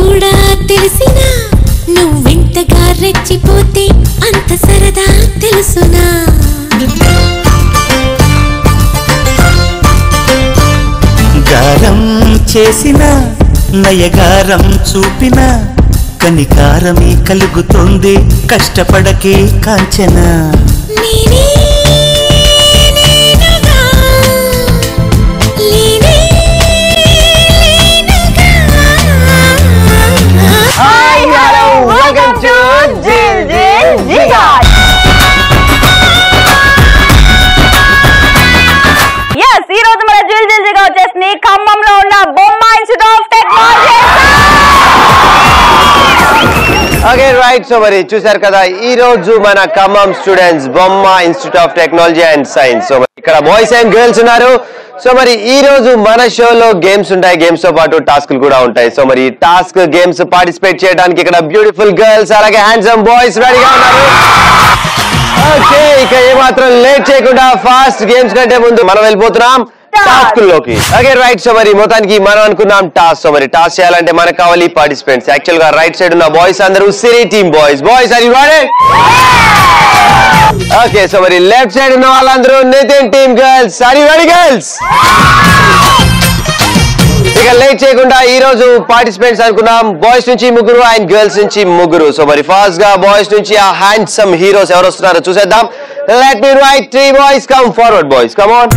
కూడా తెలిసినా నువ్వెంతగా రెచ్చిపోతే అంత సరదా తెలుసునా గారం చేసిన నయగారం చూపిన కనికారమే కలుగుతుంది కష్టపడకే కాంచన నేనే నేనుగా, లేనే లేనుగా. Hi hello welcome to Jil Jil జిగాట్ yes ఈ రోజు మన జిల్ జిల్ జిగా వచ్చేసింది ఖమ్మంలో ఉన్న Bomma institute of technology okay right so మరి చూశారు కదా ఈ రోజు మన Khammam students Bomma institute of technology and science so మరి ఇక్కడ బాయ్స్ అండ్ గర్ల్స్ ఉన్నారు సో మరి ఈ రోజు మన షోలో గేమ్స్ ఉంటాయి గేమ్స్ తో పాటు టాస్క్లు కూడా ఉంటాయి సో మరి టాస్క్ గేమ్స్ పార్టిసిపేట్ చేయడానికి ఇక్కడ బ్యూటిఫుల్ గర్ల్స్ అలాగే హ్యాండ్సమ్ బాయ్స్ రెడీగా ఉన్నారు ఓకే ఇక ఏమాత్రం లేట్ చేయకుండా ఫాస్ట్ గేమ్స్ కంటే ముందు మనం వెళ్ళిపోతున్నాం టాస్క్ లోకి ఓకే రైట్ సో మరి మొత్తానికి మనం అనుకున్నాం టాస్క్ సో మరి టాస్క్ చేయాలంటే మనకు కావాలి పార్టిసిపెంట్స్ యాక్చువల్ గా రైట్ సైడ్ ఉన్న బాయ్స్ అందరూ సిరీ టీమ్ బాయ్స్ బాయ్స్ అది వాడే ఓకే సో మరి లెఫ్ట్ సైడ్ ఉన్న వాళ్ళందరూ Nithin team girls sorry ready girls ఇక లేట్ చేయకుండా ఈ రోజు పార్టిసిపెంట్స్ అనుకున్నాం బాయ్స్ నుంచి ముగ్గురు అండ్ గర్ల్స్ నుంచి ముగ్గురు సో మరి ఫాస్ట్ గా బాయ్స్ నుంచి ఆ హ్యాండ్సమ్ హీరోస్ ఎవరు వస్తున్నారో చూసేద్దాం let me right three boys come forward boys come on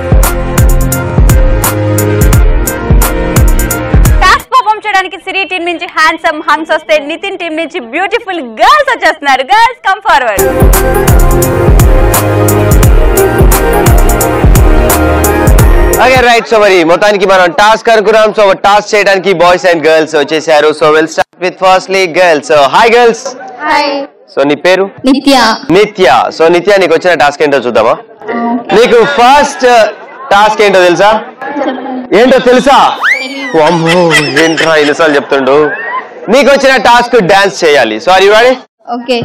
task perform చేయడానికి సిరీ టీం నుంచి హ్యాండ్సమ్ హంగ్స్ వస్తే నితిన్ టీం నుంచి బ్యూటిఫుల్ గర్ల్స్ వచ్చేస్తున్నారు girls come forward okay right so మరి మొత్తానికి మనం టాస్క్ అనుకున్నాం సో టాస్క్ చేయడానికి బాయ్స్ అండ్ గర్ల్స్ వచ్చేసారు so will start with firstly girls hi girls so నీ పేరు నిత్య నిత్య సో నిత్య నీకు వచ్చిన టాస్క్ ఏంటో చూద్దామా నీకు ఫస్ట్ టాస్క్ ఏంటో తెలుసా ఏంటో తెలుసా అమ్మో ఏంట్రా ఎన్నిసార్లు చెప్తుండు నీకు వచ్చిన టాస్క్ డాన్స్ చేయాలి సో అది వాడి ఓకే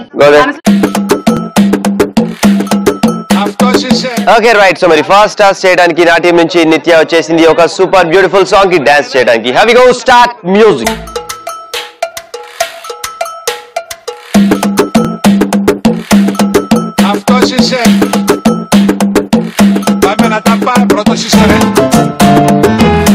ఓకే రైట్ సో మరి ఫస్ట్ టాస్క్ చేయడానికి నా టీం నుంచి నిత్య వచ్చేసింది ఒక సూపర్ బ్యూటిఫుల్ సాంగ్ కి డాన్స్ చేయడానికి have go start music Of course she said. Dame la tapa, pronto si se ve.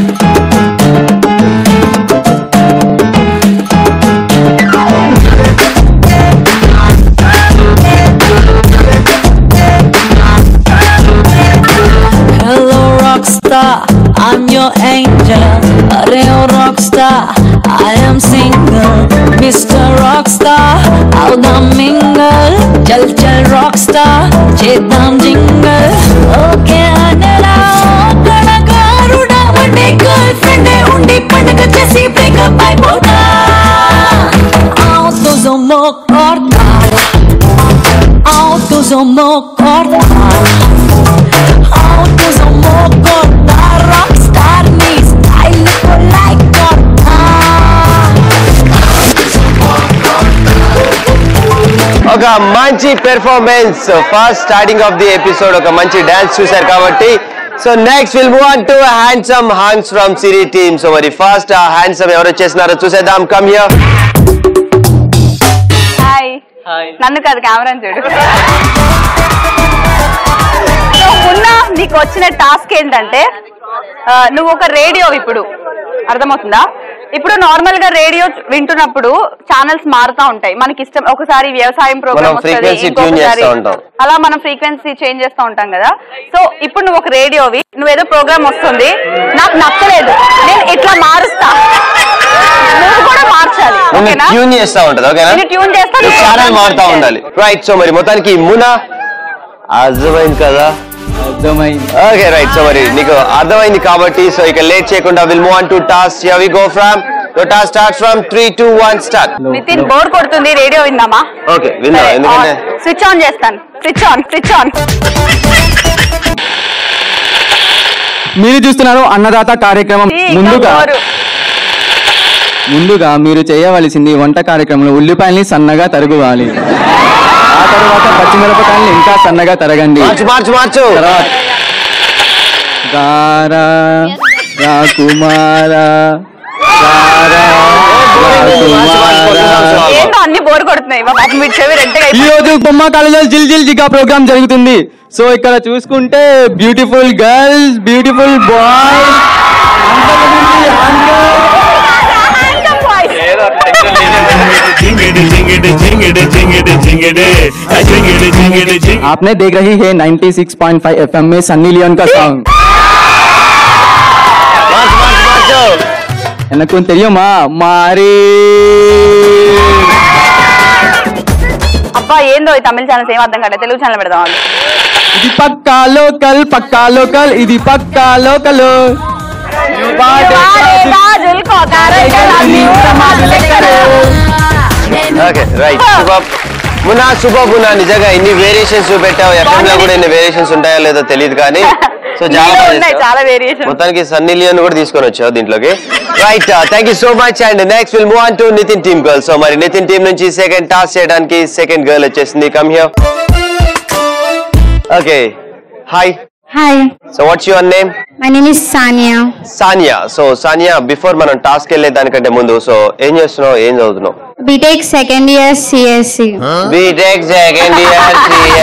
Hello rockstar, I'm your angel. Real rockstar, I am single. Mr. Rockstar, out the mingle. Chal chal rockstar, చేద్దాం jingle. Okay అనరా, కళాకారుడా, ఉండే girlfriend ఏ ఉండి పండగ చేసి breakup అయిపోతా. Autosomo corta. Autosomo corta. Autosomo corta. Rockstar నీ style like corta. ఒక మంచి performance first starting of the episode ఒక మంచి డాన్స్ చూశారు కాబట్టి so next will move on to handsome hunks from Siri team so మరి ఫస్ట్ ఆ హ్యాండ్సమ్ ఎవరు వచ్చేసినారో చూసేద్దాం కమ్ హియర్ హాయ్ నన్ను కాదు కెమెరాని చూడు సో ఉన్న నీకు వచ్చిన టాస్క్ ఏంటంటే ఆ, నువ్వు ఒక రేడియో ఇప్పుడు అర్థమవుతుందా ఇప్పుడు నార్మల్ గా రేడియో వింటున్నప్పుడు ఛానల్స్ మారుతా ఉంటాయి మనకి ఇష్టం ఒకసారి వ్యవసాయం ప్రోగ్రామ్ మనం frequency tune చేస్తా ఉంటాం. అలా మనం ఫ్రీక్వెన్సీ చేంజ్ చేస్తూ ఉంటాం కదా సో ఇప్పుడు నువ్వు ఒక రేడియోవి నువ్వు ఏదో ప్రోగ్రామ్ వస్తుంది నాకు నచ్చలేదు నేను ఇట్లా మారుస్తా నువ్వు కూడా మార్చాలి ఓకేనా ట్యూన్ చేస్తా ఉంటది ఓకేనా నేను ట్యూన్ చేస్తా నువ్వు ఛానల్ program మారుతా చేయాలి. ఉండాలి రైట్ సో మరి మొత్తానికి మునా అర్థమైంది కదా అర్థమైంది ఓకే రైట్ సో మరి నీకు అర్థమైంది కాబట్టి సో ఇక లేట్ చేయకుండా will move on to task here we go from తో task start from 3 2 1 start Nithin bore కొడుతుంది రేడియో విందామా ఓకే విన్నా ఎందుకంటే స్విచ్ ఆన్ చేస్తాను స్విచ్ ఆన్ స్విచ్ ఆన్ మీరు చూస్తున్నారు అన్నదాత కార్యక్రమం ముందుగా ముందుగా మీరు చేయవలసింది వంట కార్యక్రమంలో ఉల్లిపాయల్ని సన్నగా తరుగువాలి ఆ తర్వాత పచ్చిమిరపకాయల్ని ఇంకా సన్నగా తరగండి మార్చు మార్చు మార్చు తర్వాత గారా రాకుమారా గారా కుమారా. ఏంటో అన్ని బోర్ కొడుతున్నాయి మా పాపం వీటి చెవి రెండుగా ఈ రోజు బొమ్మ కాలేజీలో జిల్ జిల్ జిగా ప్రోగ్రామ్ జరుగుతుంది సో ఇక్కడ చూసుకుంటే బ్యూటిఫుల్ గర్ల్స్ బ్యూటిఫుల్ బాయ్స్ జింగిడి జింగిడి జింగిడి జింగిడి జింగిడి ఆ జింగిడి జింగిడి జింగిడి आपने देख रही है 96.5 एफएम में सन्नी लियोन का सॉन्ग எனக்கு தெரியுமா மாறி అబ్బా ఏందో ఈ తమిళ ఛానల్స్ ఏం అర్థం కాదు తెలుగు ఛానల్ పెడదాం వాళ్ళు ఇది పక్కా లోకల్ పక్కా లోకల్ ఇది పక్కా local okay right super Munna super Munna నిజంగా ఇన్ని వేరియేషన్స్ చూపెట్టావు ఎఫ్ఎం లో కూడా ఇన్ని వేరియేషన్స్ ఉంటాయో లేదో తెలియదు కానీ సో చాలా మీలో బాగా ఉన్నాయి చేసావు. చాలా వేరియేషన్ మొత్తానికి సన్నీ లియోన్ కూడా తీసుకొని వచ్చావు దీంట్లోకి right thank you so much and next will move on to Nithin team girl so మరి నితిన్ టీం నుంచి సెకండ్ టాస్ చేయడానికి సెకండ్ గర్ల్ వచ్చేసింది come here okay hi Hi, so what's your name my name is Sanya. Sania so Sania before మనం task వెళ్ళే దానికంటే ముందు so ఏం చేస్తున్నావు ఏం చదువుతున్నావు BTech second year CSC. BTech second year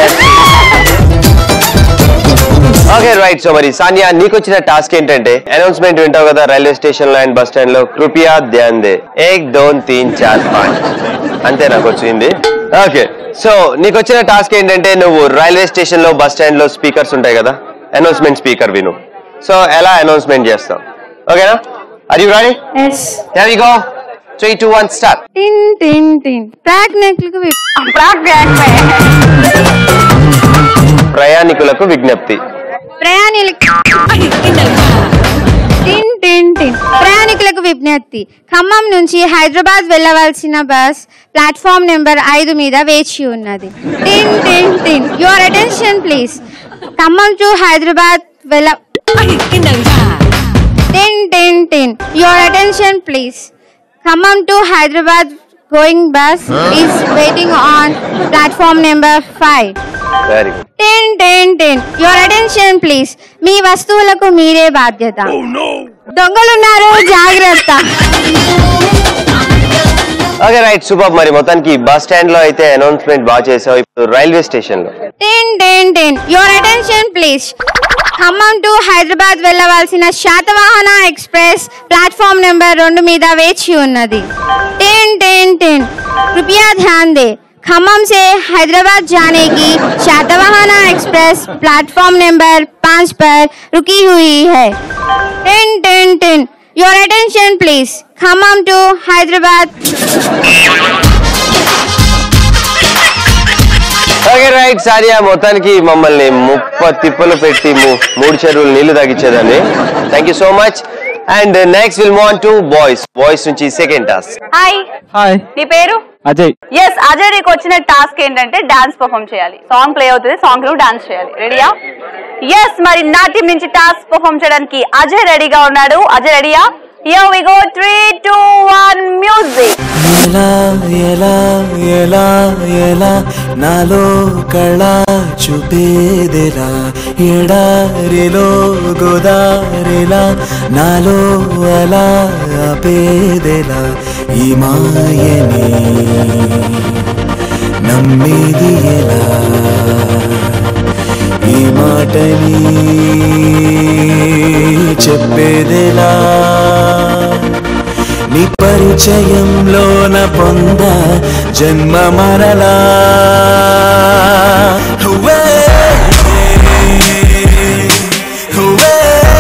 okay right so మరి సానియా నీకు వచ్చిన టాస్క్ ఏంటంటే అనౌన్స్మెంట్ వింటావు కదా రైల్వే స్టేషన్ లో అండ్ బస్ స్టాండ్ లో కృపయా ధ్యాన్ దే ఏక్ దోన్ తీన్ చార్ పాంచ్ అంతే నాకు వచ్చింది ఓకే సో నీకు వచ్చిన టాస్క్ ఏంటంటే నువ్వు రైల్వే స్టేషన్ లో బస్ స్టాండ్ లో స్పీకర్స్ ఉంటాయి కదా అనౌన్స్మెంట్ స్పీకర్ విను సో ఎలా అనౌన్స్మెంట్ చేస్తాం ఓకేనా are you ready Yes. There we go 3 2 1 start Tin tin tin. Pregnant with ప్రయాణికులకు విజ్ఞప్తి ప్రయాణికులకు టిన్ టిన్ టిన్ ప్రయాణికులకు విజ్ఞప్తి ఖమ్మం నుంచి హైదరాబాద్ వెళ్ళవలసిన బస్ ప్లాట్ఫామ్ నెంబర్ ఐదు మీద వేచి ఉన్నది టిన్ టిన్ టిన్ your attention please Khammam to Hyderabad వెళ్ళ టిన్ టిన్ టిన్ your attention please Khammam to Hyderabad going bus is waiting on platform number five very good ten ten ten your attention please మీ వస్తువులకు మీరే బాధ్యత దొంగలున్నారు జాగ్రత్త ఓకే రైట్ సూపర్ మరి మొత్తానికి బస్ స్టాండ్ లో అయితే అనౌన్స్మెంట్ బాగా చేసావు ఇప్పుడు రైల్వే స్టేషన్ లో ten ten ten your attention please Khammam to Hyderabad వెళ్ళవలసిన శాతవాహన ఎక్స్ప్రెస్ ప్లాట్ఫామ్ నెంబర్ రెండు మీద వేచి ఉన్నది టెన్ టెన్ టెన్ कृपया ध्यान दे खम्मम से हैदराबाद जाने की शातवाहना एक्सप्रेस प्लेटफॉर्म नंबर पाँच पर रुकी हुई है ten ten ten your attention please Khammam to Hyderabad okay right సారియా మొత్తానికి మమ్మల్ని ముప్ప తిప్పలు పెట్టి ము- మూడు చెరువులు నీళ్లు తాగిచ్చేదాన్ని thank you so much and next will move on to boys boys నుంచి సెకండ్ టాస్క్ హాయ్ హాయ్ నీ పేరు అజయ్ ఎస్ అజయ్ నీకు వచ్చిన టాస్క్ ఏంటంటే డాన్స్ పర్ఫామ్ చేయాలి సాంగ్ ప్లే అవుతుంది సాంగ్ లో డాన్స్ చేయాలి రెడీయా ఎస్ మరి నా టీం నుంచి టాస్క్ పర్ఫామ్ చేయడానికి అజయ్ రెడీగా ఉన్నాడు అజయ్ రెడీయా yo we go three two one music ఎలా ఎలా ఎలా ఎలా నాలో కళ చూపేదెలా ఎడారిలో గోదారిలా నాలో అలా ఆపేదెలా ఈ మాయని నమ్మేది ఎలా ఈ మాటని చెప్పేదెలా నీ పరిచయంలోన పొంద జన్మ మరలా హువే, హువే,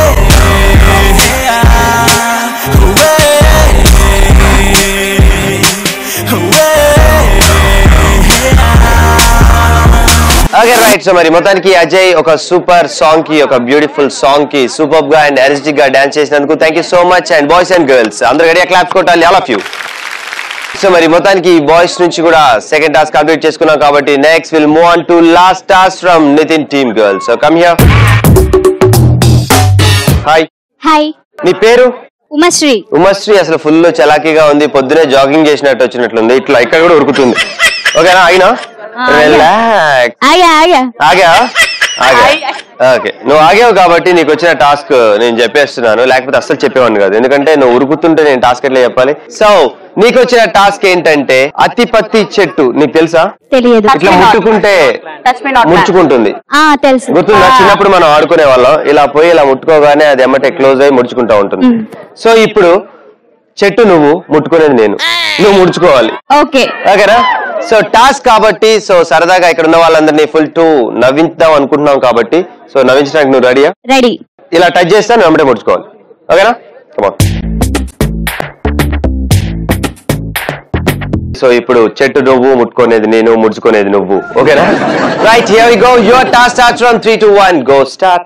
హువే, ఓకే రైట్ సో మరి మొత్తానికి అజయ్ ఒక సూపర్ సాంగ్ కి ఒక బ్యూటిఫుల్ సాంగ్ కి సూపర్ గా అండ్ ఎనర్జెటిక్ గా డాన్స్ చేసినందుకు thank you so much and boys and girls అందరూ గడియా క్లాప్స్ కొట్టాలి ఆల్ ఆఫ్ యూ సో మరి మొత్తానికి బాయ్స్ నుంచి కూడా సెకండ్ టాస్క్ కంప్లీట్ చేసుకున్నాం కాబట్టి next will move on to last task from Nitin team girls so come here hi hi నీ పేరు ఉమశ్రీ ఉమశ్రీ అసలు ఫుల్ చలాకీగా ఉంది పొద్దునే జాగింగ్ చేసినట్టు వచ్చినట్లుంది ఇట్లా ఇక్కడ కూడా ఉరుకుతుంది ఓకేనా అయినా రిలాక్స్ ఆగా ఆగా ఆగా ఆగా ఓకే నువ్వు ఆగావు కాబట్టి నీకు వచ్చిన టాస్క్ నేను చెప్పేస్తున్నాను లేకపోతే అస్సలు చెప్పేవాడిని కాదు ఎందుకంటే నువ్వు ఉరుకుతుంటే నేను టాస్క్ ఎట్లా చెప్పాలి సో నీకు వచ్చిన టాస్క్ ఏంటంటే అతి పత్తి చెట్టు నీకు తెలుసా తెలియదు ఇట్లా ముట్టుకుంటే టచ్ మీ నాట్ ముడుచుకుంటుంది ఆ తెలుసు గుర్తుందా చిన్నప్పుడు మనం ఆడుకునే వాళ్ళం ఇలా పోయి ఇలా ముట్టుకోగానే అది ఎమ్మటే క్లోజ్ అయ్యి ముడుచుకుంటా ఉంటుంది సో ఇప్పుడు చెట్టు నువ్వు ముట్టుకునేది నేను నువ్వు ముడుచుకోవాలి ఓకే ఓకేనా సో టాస్క్ కాబట్టి సో సరదాగా ఇక్కడ ఉన్న వాళ్ళందరినీ ఫుల్ టు నవ్వించుదాం అనుకుంటున్నాం కాబట్టి సో నవ్వించడానికి నువ్వు రెడీయా రెడీ ఇలా టచ్ చేస్తే నువ్వు వెంబడే ముడుచుకోవాలి ఓకేనా కమాన్ సో ఇప్పుడు చెట్టు నువ్వు ముట్టుకునేది నేను ముడుచుకునేది నువ్వు ఓకేనా right here we go your task starts from 3 to 1 go start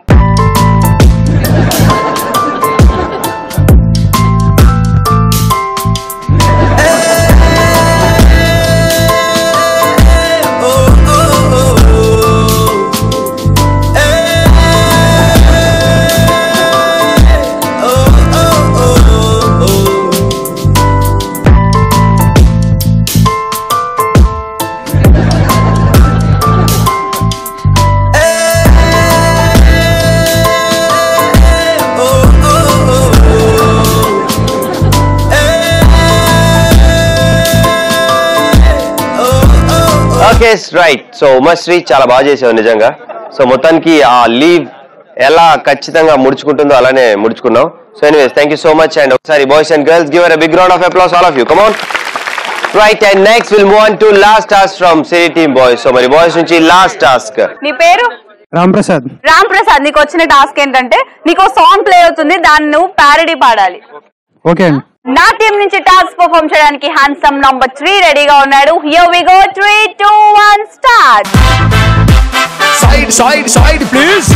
okay right so Umashri చాలా బాగా చేసావు నిజంగా సో మొత్తానికి ఆ లీవ్ ఎలా ఖచ్చితంగా ముడుచుకుంటుందో అలానే ముడుచుకున్నావు so anyways thank you so much and ఒకసారి boys and girls give a big round of applause all of you come on right and next will move on to last task from Siri team boys so మరి boys నుంచి last task నీ పేరు రామ్ ప్రసాద్ రామ్ ప్రసాద్ నీకు వచ్చిన task ఏంటంటే నీకు song play అవుతుంది దాన్ని నువ్వు ప్యారడీ పాడాలి ఓకే అండి నా టీం నుంచి టాస్క్ పర్ఫామ్ చేయడానికి హ్యాండ్సమ్ నంబర్ త్రీ రెడీగా ఉన్నాడు here we go three two one start Side, side, side, please.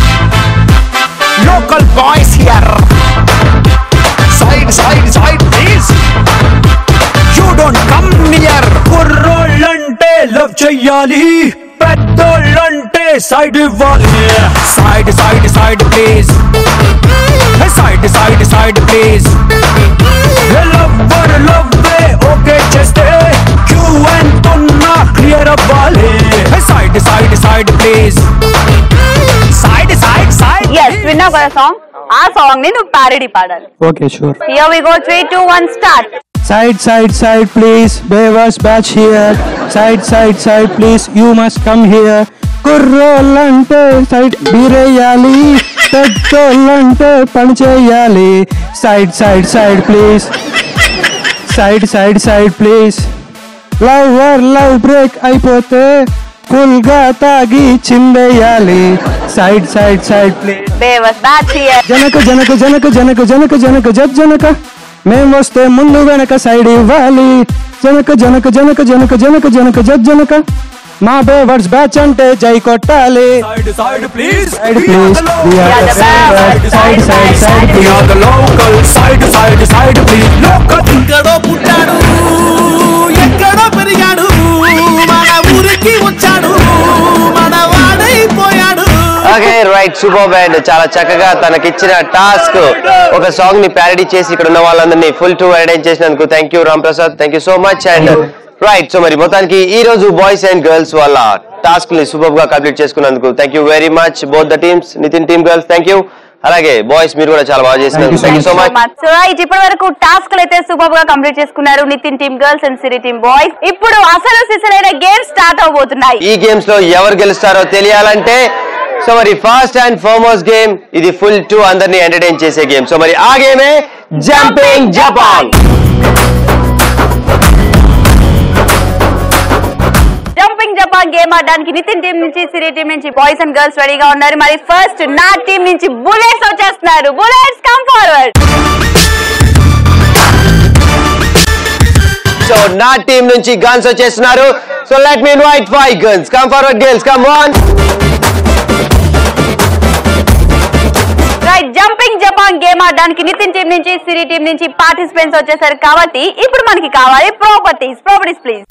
Local boys here. Side, side, side, please. You don't come near. కుర్రోళ్ళంటే లవ్ చెయ్యాలి పెద్దోళ్ళంటే సైడ్ ఇవ్వాలి side side side please side side side please lover లవ్వే okay చేస్తే queue ఎంతున్నా clear అవ్వాలి side side side please side side side yes విన్నావు కదా సాంగ్ ఆ సాంగ్ ని నువ్వు ప్యారడీ పాడాలి okay sure here we go three two one start Side, side, side, please. Beavers batch here. Side, side, side, please. You must come here. కుర్రోళ్ళంటే side బీరేయాలి పెద్దోళ్ళంటే పని చేయాలి side side side please side side side please lover love break అయిపోతే full గా తాగి చిందేయాలి side side side please బేవస్ బ్యాచ్ హియర్ జనక జనక జనక జనక జనక జనక జడ్ జనక మేం వస్తే ముందు వెనక సైడ్ ఇవ్వాలి జనక జనక జనక జనక జనక జనక జడ్ జనక మా బేవర్స్ బ్యాచ్ అంటే జై కొట్టాలి side side please side please side side side the local side side side please local ఎక్కడో పుట్టాడు ఎక్కడో పెరిగాడు మన ఊరికి వచ్చాడు మన వాడైపోయాడు ఓకే రైట్ సూపర్ బ్యాండ్ చాలా చక్కగా తనకిచ్చిన టాస్క్ ఒక సాంగ్ ని ప్యారడీ చేసి ఇక్కడ ఉన్న వాళ్ళందరినీ ఫుల్ టు అటెండ్ చేసినందుకు thank you Ram Prasad thank you so much and right so మరి మొత్తానికి ఈ రోజు బాయ్స్ అండ్ గర్ల్స్ వాళ్ళ టాస్క్ ని సూపర్ గా కంప్లీట్ చేసుకున్నందుకు thank you very much both the teams Nitin team girls thank you అలాగే బాయ్స్ మీరు కూడా చాలా బాగా చేసినందుకు thank you so much so right ఇప్పటి వరకు టాస్క్ అయితే సూపర్ గా కంప్లీట్ చేసుకున్నారు Nitin team girls and Siri team boys ఇప్పుడు అసలు సిసలైన గేమ్ స్టార్ట్ అవబోతున్నాయి ఈ గేమ్స్ లో ఎవరు గెలుస్తారో తెలియాలంటే సో మరి ఫాస్ట్ అండ్ ఫార్మోస్ట్ గేమ్ ఇది ఫుల్ టు అందరినీ ఎంటర్టైన్ చేసే గేమ్ సో మరి ఆ గేమే jumping Japan jumping Japan game ఆడడానికి నితిన్ టీం నుంచి సిరి టీం నుంచి బాయ్స్ అండ్ గర్ల్స్ రెడీగా ఉన్నారు మరి ఫస్ట్ నా టీం నుంచి బుల్లెట్స్ వచ్చేస్తున్నారు బుల్లెట్స్ కమ్ ఫార్వర్డ్ సో నా టీం నుంచి గన్స్ వచ్చేస్తున్నారు so let me invite five guns come forward girls come on right jumping Japan game ఆడడానికి నితిన్ టీం నుంచి సిరి టీం నుంచి పార్టిసిపెంట్స్ వచ్చేసారు కాబట్టి ఇప్పుడు మనకి కావాలి properties properties please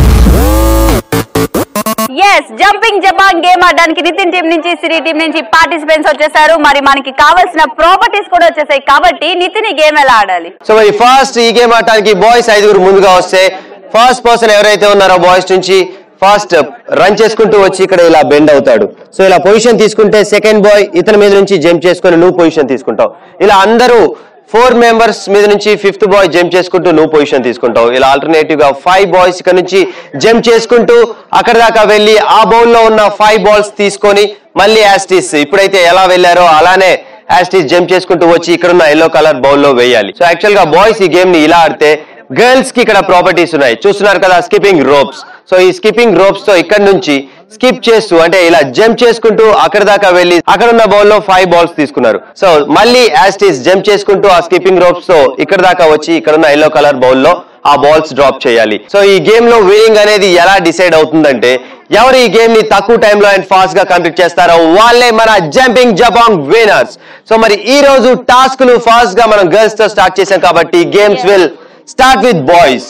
yes jumping Japan game ఆడడానికి నితిన్ టీం నుంచి సిరి టీం నుంచి పార్టిసిపెంట్స్ వచ్చేసారు మరి మనకి కావాల్సిన ప్రాపర్టీస్ కూడా వచ్చేసాయి కాబట్టి నితిన్ ఈ గేమ్ ఎలా ఆడాలి సో మరి ఫస్ట్ ఈ గేమ్ ఆడటానికి బాయ్స్ ఐదుగురు ముందుగా వస్తే ఫస్ట్ పర్సన్ ఎవరైతే ఉన్నారో బాయ్స్ నుంచి ఫస్ట్ రన్ చేసుకుంటూ వచ్చి ఇక్కడ ఇలా బెండ్ అవుతాడు సో ఇలా పొజిషన్ తీసుకుంటే సెకండ్ బాయ్ ఇతని మీద నుంచి జంప్ చేసుకొని నువ్వు పొజిషన్ తీసుకుంటావు ఇలా అందరూ ఫోర్ మెంబర్స్ మీద నుంచి ఫిఫ్త్ బాయ్ జంప్ చేసుకుంటూ నువ్వు పొజిషన్ తీసుకుంటావు ఇలా ఆల్టర్నేటివ్ గా ఫైవ్ బాయ్స్ ఇక్కడ నుంచి జంప్ చేసుకుంటూ అక్కడ దాకా వెళ్ళి ఆ బౌల్ లో ఉన్న ఫైవ్ బాల్స్ తీసుకొని మళ్ళీ యాస్టిస్ ఇప్పుడైతే ఎలా వెళ్ళారో అలానే యాస్టిస్ జంప్ చేసుకుంటూ వచ్చి ఇక్కడ ఉన్న ఎల్లో కలర్ బౌల్ లో వేయాలి సో యాక్చువల్ గా బాయ్స్ ఈ గేమ్ ని ఇలా ఆడితే గర్ల్స్ కి ఇక్కడ ప్రాపర్టీస్ ఉన్నాయి చూస్తున్నారు కదా స్కిప్పింగ్ రోప్స్ సో ఈ స్కిప్పింగ్ రోప్స్ తో ఇక్కడ నుంచి స్కిప్ చేస్తూ అంటే ఇలా జంప్ చేసుకుంటూ అక్కడ దాకా వెళ్ళి అక్కడ ఉన్న బౌల్ లో ఫైవ్ బాల్స్ తీసుకున్నారు సో మళ్ళీ యాస్టిస్ జంప్ చేసుకుంటూ ఆ స్కిప్పింగ్ రోప్స్ తో ఇక్కడ దాకా వచ్చి ఇక్కడ ఉన్న ఎల్లో కలర్ బౌల్ లో ఆ బాల్స్ డ్రాప్ చేయాలి సో ఈ గేమ్ లో వినింగ్ అనేది ఎలా డిసైడ్ అవుతుందంటే ఎవరు ఈ గేమ్ ని తక్కువ టైంలో అండ్ ఫాస్ట్ గా కంప్లీట్ చేస్తారో వాళ్ళే మన జంపింగ్ జపాంగ్ వినర్స్ సో మరి ఈ రోజు టాస్క్ లు ఫాస్ట్ గా మనం గర్ల్స్ తో స్టార్ట్ చేసాం కాబట్టి games will start with boys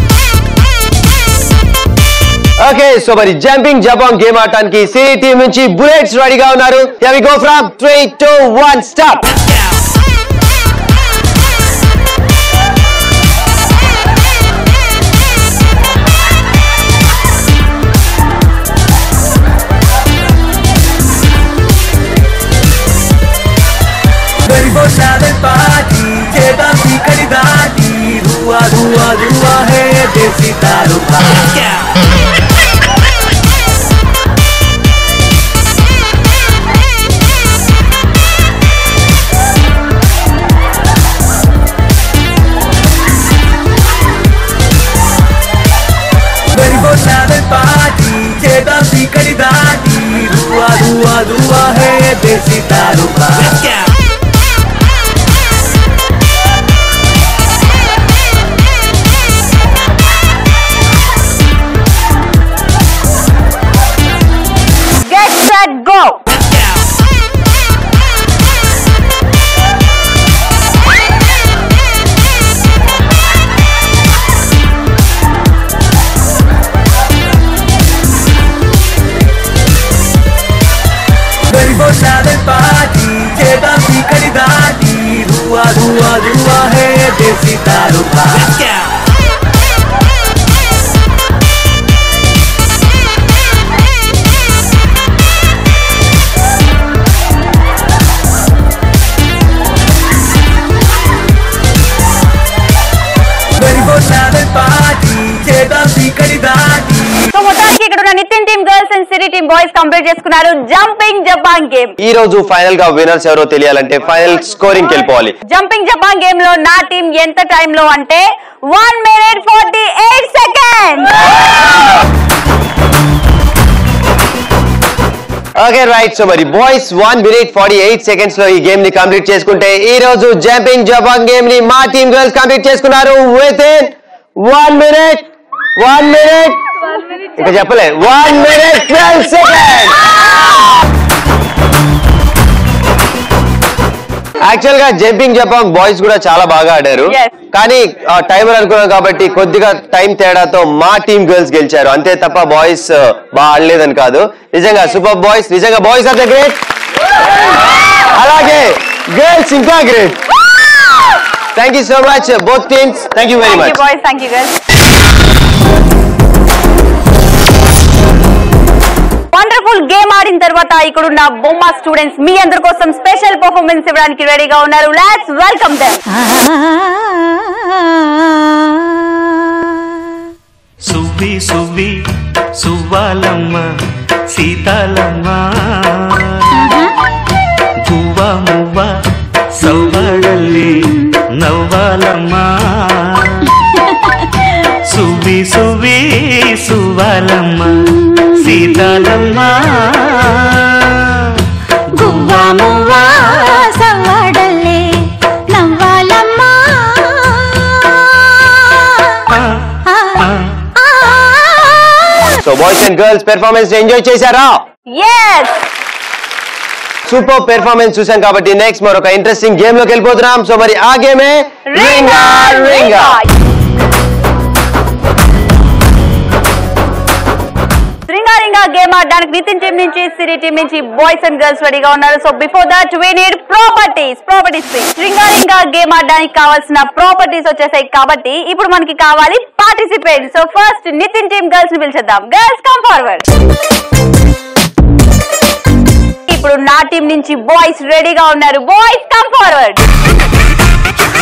okay so మరి జంపింగ్ జపాంగ్ గేమ్ ఆడటానికి సిరీ టీం నుంచి బుల్లెట్స్ రెడీగా ఉన్నారు we go from three two one stop गरीबों del party llevan picari dati Dua, dua, dua, hey, desitaro Garibosa del party llevan picari dati Dua, dua, dua, hey, desitaro Let's go! Get set go Garibosa del party llevan picari dati Dua, dua, dua, hey, desitaro Let's go! Garibosa del party llevan picari dati so మొత్తానికి ఇక్కడ ఉన్న Nitin team girls and Siri team boys complete చేసుకున్నారు jumping Japan game ఈ రోజు final గా winners ఎవరో తెలియాలంటే final scoring వెళ్ళిపోవాలి జంపింగ్ జపాంగ్ గేమ్ లో నా టీం ఎంత టైం లో అంటే one minute forty eight second okay right so మరి boys one minute forty eight seconds లో ఈ గేమ్ ని కంప్లీట్ చేసుకుంటే ఈ రోజు జంపింగ్ జపాంగ్ గేమ్ ని మా టీమ్ గర్ల్స్ కంప్లీట్ చేసుకున్నారు with in one minute one minute ఇంకా చెప్పలే one minute twelve second actual గా జంపింగ్ జపాంగ్ బాయ్స్ కూడా చాలా బాగా ఆడారు Yes. కానీ టైమర్ అనుకున్నాం కాబట్టి కొద్దిగా టైం తేడాతో మా టీం గర్ల్స్ గెలిచారు అంతే తప్ప బాయ్స్ బాగా ఆడలేదని కాదు నిజంగా సూపర్ బాయ్స్ నిజంగా బాయ్స్ ఆర్ ద గ్రేట్ అలాగే గర్ల్స్ ఇంకా great thank you so much both teams thank you very thank you much boys thank you girls wonderful game ఆడిన తర్వాత ఇక్కడ ఉన్న బొమ్మ స్టూడెంట్స్ మీ అందరి కోసం స్పెషల్ పర్ఫార్మెన్స్ ఇవ్వడానికి రెడీగా ఉన్నారు లెట్స్ వెల్కమ్ దెమ్ సువ్వి సువ్వి సువ్వాలమ్మ సీతాలమ్మ గువ్వ మువ్వ సవ్వడల్లి నవ్వాలమ్మ సువ్వి సువ్వి సువ్వాలమ్మ సీతాలమ్మ గువ్వ మువ్వ సవ్వడల్లే నవ్వాలమ్మా so boys and girls performance enjoy చేశారా ఎస్ సూపర్ పెర్ఫార్మెన్స్ చూసాం కాబట్టి నెక్స్ట్ మరొక ఇంట్రెస్టింగ్ గేమ్ లోకి వెళ్ళిపోతున్నాం సో మరి ఆ గేమే రింగా రింగా రింగా రింగా గేమ్ ఆడడానికి నితిన్ టీం నుంచి సిరి టీం నుంచి బాయ్స్ అండ్ గర్ల్స్ రెడీగా ఉన్నారు so before that we need properties properties రింగా రింగా గేమ్ ఆడడానికి కావాల్సిన ప్రాపర్టీస్ వచ్చేసాయి కాబట్టి ఇప్పుడు మనకి కావాలి participate so first Nitin team girls ని పిలిచేద్దాం గర్ల్స్ కమ్ ఫార్వర్డ్ ఇప్పుడు నా టీం నుంచి బాయ్స్ రెడీగా ఉన్నారు బాయ్స్ కమ్ ఫార్వర్డ్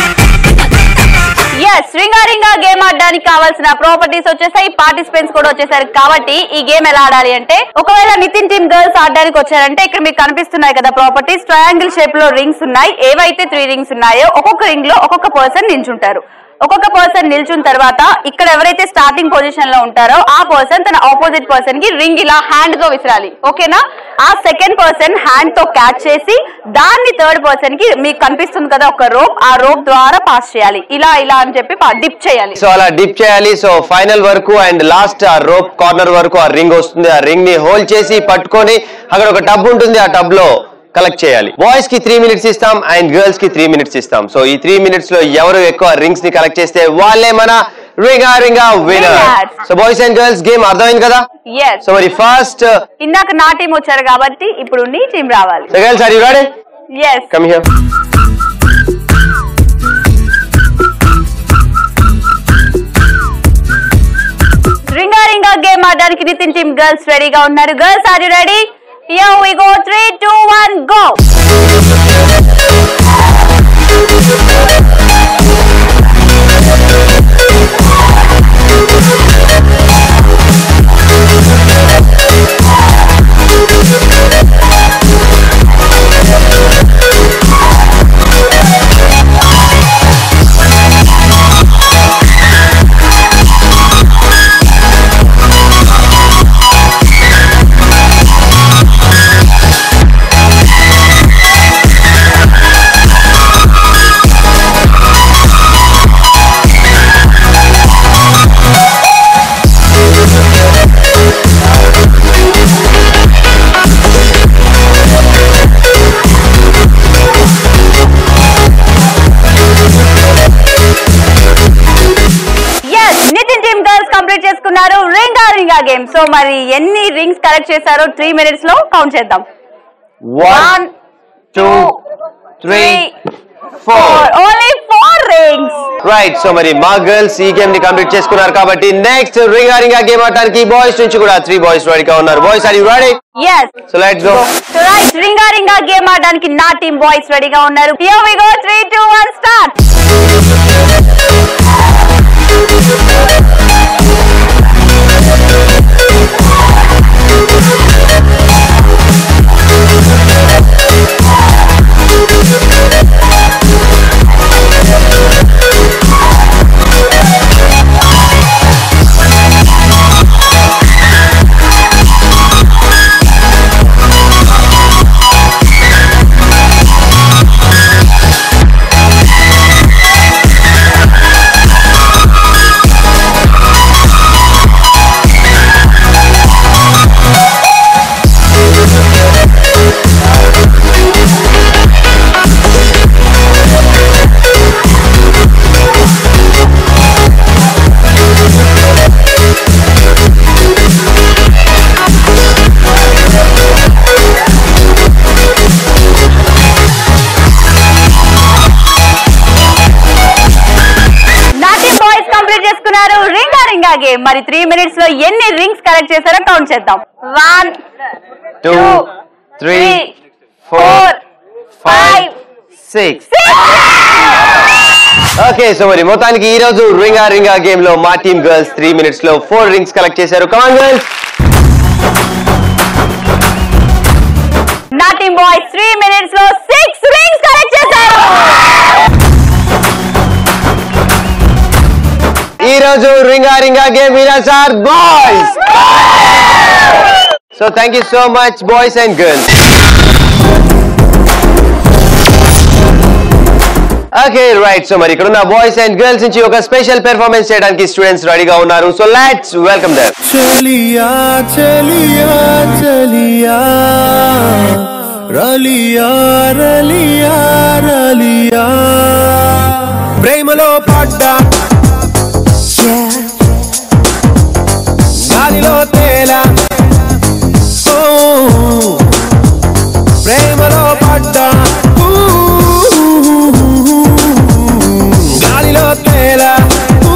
ఎస్ రింగారింగా గేమ్ ఆడడానికి కావాల్సిన ప్రాపర్టీస్ వచ్చేసాయి పార్టిసిపెంట్స్ కూడా వచ్చేసారు కాబట్టి ఈ గేమ్ ఎలా ఆడాలి అంటే ఒకవేళ నితిన్ టీమ్ గర్ల్స్ ఆడడానికి వచ్చారంటే ఇక్కడ మీకు కనిపిస్తున్నాయి కదా ప్రాపర్టీస్ ట్రయాంగిల్ షేప్ లో రింగ్స్ ఉన్నాయి ఏవైతే త్రీ రింగ్స్ ఉన్నాయో ఒక్కొక్క రింగ్ లో ఒక్కొక్క పర్సన్ నించుంటారు ఒక్కొక్క పర్సన్ నిల్చున్న తర్వాత ఇక్కడ ఎవరైతే స్టార్టింగ్ పొజిషన్ లో ఉంటారో ఆ పర్సన్ తన ఆపోజిట్ పర్సన్ కి రింగ్ ఇలా హ్యాండ్ తో విసిరాలి ఓకేనా ఆ సెకండ్ పర్సన్ హ్యాండ్ తో క్యాచ్ చేసి దాన్ని థర్డ్ పర్సన్ కి మీకు కనిపిస్తుంది కదా ఒక రోప్ ఆ రోప్ ద్వారా పాస్ చేయాలి ఇలా ఇలా అని చెప్పి డిప్ చేయాలి సో అలా డిప్ చేయాలి సో ఫైనల్ వరకు అండ్ లాస్ట్ ఆ రోప్ కార్నర్ వరకు ఆ రింగ్ వస్తుంది ఆ రింగ్ ని హోల్డ్ చేసి పట్టుకొని అక్కడ ఒక టబ్ ఉంటుంది ఆ టబ్ లో కలెక్ట్ చేయాలి బాయ్స్ కి త్రీ మినిట్స్ ఇస్తాం అండ్ గర్ల్స్ కి త్రీ మినిట్స్ ఇస్తాం సో ఈ త్రీ మినిట్స్ లో ఎవరు ఎక్కువ రింగ్స్ ని కలెక్ట్ చేస్తే వాళ్ళే మన రింగా రింగా winner Winners. So boys and girls game అర్థమైంది కదా ఎస్ సో మరి ఫస్ట్ ఇందాక నా టీం వచ్చారు కాబట్టి ఇప్పుడు నీ టీం రావాలి so girls are you ready yes come here రింగా రింగా గేమ్ ఆడడానికి నితిన్ టీమ్ గర్ల్స్ రెడీగా ఉన్నారు girls are you ready yo we go 3 2 1 go yes Nitin team girls complete చేసుకున్నారు రింగా రింగా గేమ్ సో మరి ఎన్ని రింగ్స్ కలెక్ట్ చేశారో త్రీ మినిట్స్ లో కౌంట్ చేద్దాం one two three four only four rings right so మరి మా గర్ల్స్ ఈ గేమ్ ని కంప్లీట్ చేసుకున్నారు కాబట్టి నెక్స్ట్ రింగా రింగా గేమ్ ఆడటానికి బాయ్స్ నుంచి కూడా త్రీ బాయ్స్ రెడీగా ఉన్నారు boys are you ready yes so let's go so right రింగా రింగా గేమ్ ఆడడానికి నా టీమ్ బాయ్స్ రెడీగా ఉన్నారు హియర్ వి గో 3 2 1 స్టార్ట్ నా టీమ్ బాయ్స్ కంప్లీట్ చేసుకున్నారు రింగా రింగా గేమ్ మరి త్రీ మినిట్స్ లో ఎన్ని రింగ్స్ కలెక్ట్ చేశారో కౌంట్ చేద్దాం one two three four five six okay so మరి మొత్తానికి ఈ రోజు రింగా రింగా గేమ్ లో మా టీమ్ గర్ల్స్ త్రీ మినిట్స్ లో ఫోర్ రింగ్స్ కలెక్ట్ చేశారు కమాన్ గర్ల్స్ నా టీమ్ బాయ్స్ త్రీ మినిట్స్ లో సిక్స్ రింగ్స్ కలెక్ట్ చేశారు ఈ రోజు రింగా రింగా game winners are boys so thank you so much boys and girls okay right so మరి ఇక్కడ ఉన్న బాయ్స్ అండ్ గర్ల్స్ నుంచి ఒక స్పెషల్ పెర్ఫార్మెన్స్ చేయడానికి స్టూడెంట్స్ రెడీగా ఉన్నారు సో లెట్స్ వెల్కమ్ దెమ్ చలియా చలియా చలియా రలియా రలియా రలియా ప్రేమలో పడ్డా గాలిలో తేలా ఓ, ప్రేమలో పడ్డా ఊ, గాలిలో తేలా ఊ,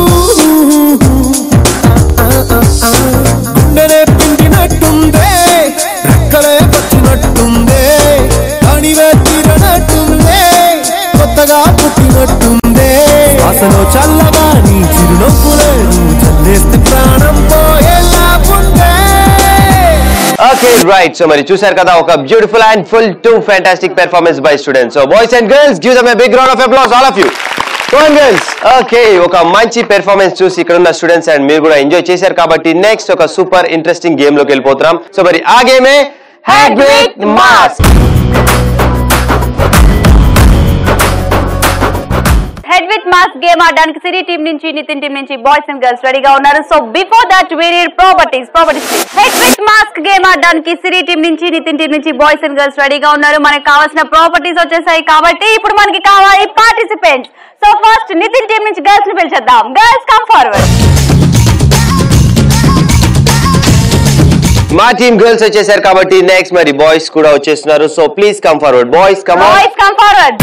గుండెనే పిండినట్టుందే రెక్కలే పచ్చినట్టుందే అణివే తీరనట్టుందే కొత్తగా పుట్టినట్టుందే శ్వాస శ్వాసలో చల్లగా నీ చిరునవ్వులే నువ్వు చల్లేస్తే ప్రాణం పోయేలా ఉందే ఓకే రైట్ సో మరి చూసారు కదా ఒక beautiful and full to fantastic performance by students so boys and girls give them a big round of applause all of you girls okay ఒక మంచి పెర్ఫార్మెన్స్ చూసి ఇక్కడ ఉన్న స్టూడెంట్స్ అండ్ మీరు కూడా ఎంజాయ్ చేశారు కాబట్టి నెక్స్ట్ ఒక సూపర్ ఇంట్రెస్టింగ్ గేమ్ లోకి వెళ్ళిపోతున్నాం సో మరి ఆ గేమే head with mask head with mass game ఆడడానికి సిరీ టీం నుంచి నితిన్ టీం నుంచి బాయ్స్ అండ్ గర్ల్స్ రెడీగా ఉన్నారు so before that we need properties properties head with mask game ఆడడానికి సిరీ టీం నుంచి నితిన్ టీం నుంచి బాయ్స్ అండ్ గర్ల్స్ రెడీగా ఉన్నారు మనకి కావాల్సిన ప్రాపర్టీస్ వచ్చేసాయి కాబట్టి ఇప్పుడు మనకి కావాలి participants so first Nitin team నుంచి గర్ల్స్ ని పిలిచేద్దాం గర్ల్స్ కమ్ ఫార్వర్డ్ మా టీమ్ గర్ల్స్ వచ్చేసారు కాబట్టి నెక్స్ట్ మరి బాయ్స్ కూడా వచ్చేస్తున్నారు so please come forward boys come boys come forward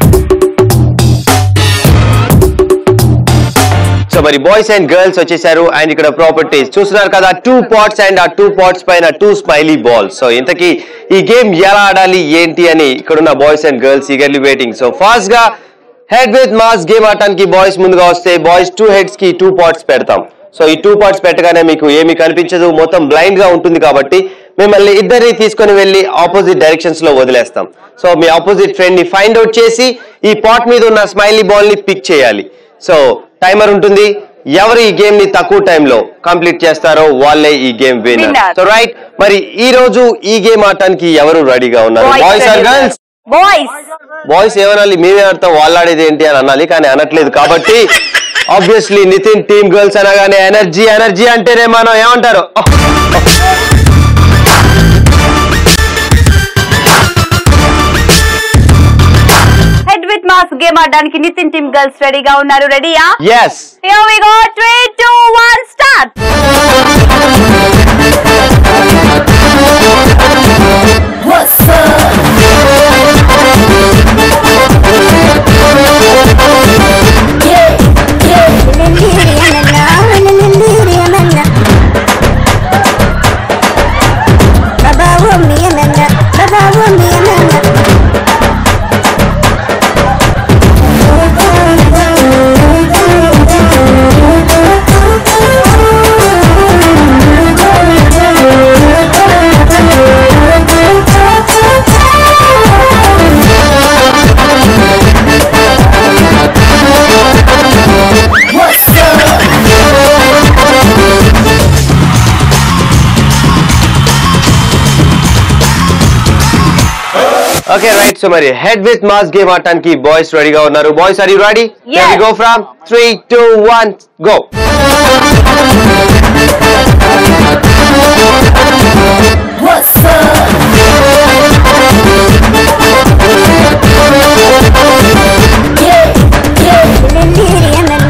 so మరి బాయ్స్ అండ్ గర్ల్స్ వచ్చేసారు అండ్ ఇక్కడ ప్రాపర్టీస్ చూస్తున్నారు కదా టూ పాట్స్ అండ్ ఆ టూ పాట్స్ పైన టూ స్మైలీ బాల్స్ సో ఇంతకీ ఈ గేమ్ ఎలా ఆడాలి ఏంటి అని ఇక్కడ ఉన్న boys and girls eagerly waiting so fast గా హెడ్ విత్ మాస్ గేమ్ ఆడటానికి బాయ్స్ ముందుగా వస్తే బాయ్స్ టూ హెడ్స్ కి టూ పాట్స్ పెడతాం సో ఈ టూ పార్ట్స్ పెట్టగానే మీకు ఏమీ కనిపించదు మొత్తం బ్లైండ్ గా ఉంటుంది కాబట్టి మిమ్మల్ని ఇద్దరిని తీసుకొని వెళ్ళి ఆపోజిట్ డైరెక్షన్స్ లో వదిలేస్తాం సో మీ ఆపోజిట్ ఫ్రెండ్ ని ఫైండ్ అవుట్ చేసి ఈ పాట్ మీద ఉన్న స్మైలీ బాల్ ని పిక్ చేయాలి సో టైమర్ ఉంటుంది ఎవరు ఈ గేమ్ ని తక్కువ టైంలో కంప్లీట్ చేస్తారో వాళ్ళే ఈ game winner Winner. So right మరి ఈ రోజు ఈ గేమ్ ఆడటానికి ఎవరు రెడీగా ఉన్నారు boys or girls boys boys ఏమనాలి మేమే ఆడతాం వాళ్ళు ఆడేది ఏంటి అని అనాలి కానీ అనట్లేదు కాబట్టి ఆబ్వియస్లీ నితిన్ టీమ్ గర్ల్స్ అనగానే ఎనర్జీ ఎనర్జీ అంటేనే మనం ఏమంటారు హెడ్ విత్ మాస్ గేమ్ ఆడడానికి నితిన్ టీమ్ గర్ల్స్ రెడీగా ఉన్నారు రెడీయా yes Here we go. Three, two, one, start. What's up? Yeah, yeah. What's up? Okay right so మరి హెడ్ విత్ మాస్ గేమ్ ఆడటానికి బాయ్స్ రెడీగా ఉన్నారు boys are you ready Yes. Go from three two one go What's up? Yeah, yeah.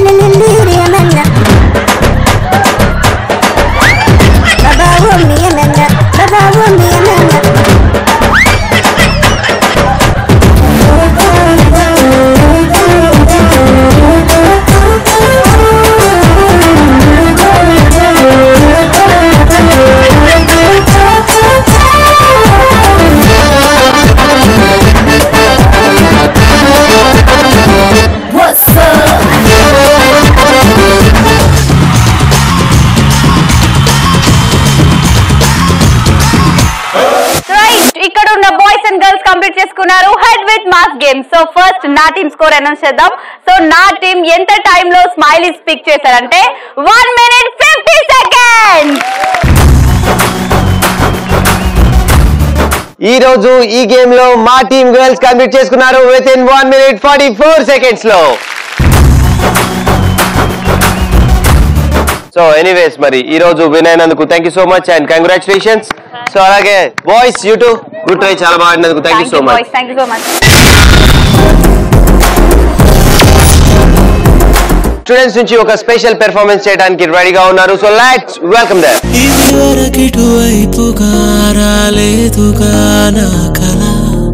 What's up? Right ఇక్కడ ఉన్న boys and girls complete చేసుకున్నారు head with mass game so first నా team score announce చేద్దాం సో నా team ఎంత time లో smiley speak చేశారంటే వన్ మినిట్ ఫిఫ్టీ సెకండ్ ఈ రోజు ఈ గేమ్ లో మా టీమ్ గర్ల్స్ కంప్లీట్ చేసుకున్నారు with in one minute forty four seconds లో సో ఎనీవేస్ మరి ఈ రోజు విన్ అయినందుకు thank you so much and congratulations so అలాగే boys you too good try చాలా బాగా ఆడినందుకు thank you so much boys thank you so much students నుంచి ఒక స్పెషల్ పెర్ఫార్మెన్స్ చేయడానికి రెడీగా ఉన్నారు సో లెట్స్ వెల్కమ్ దర్ ఇదివరకిటువైపుగా రాలేదుగా నా కల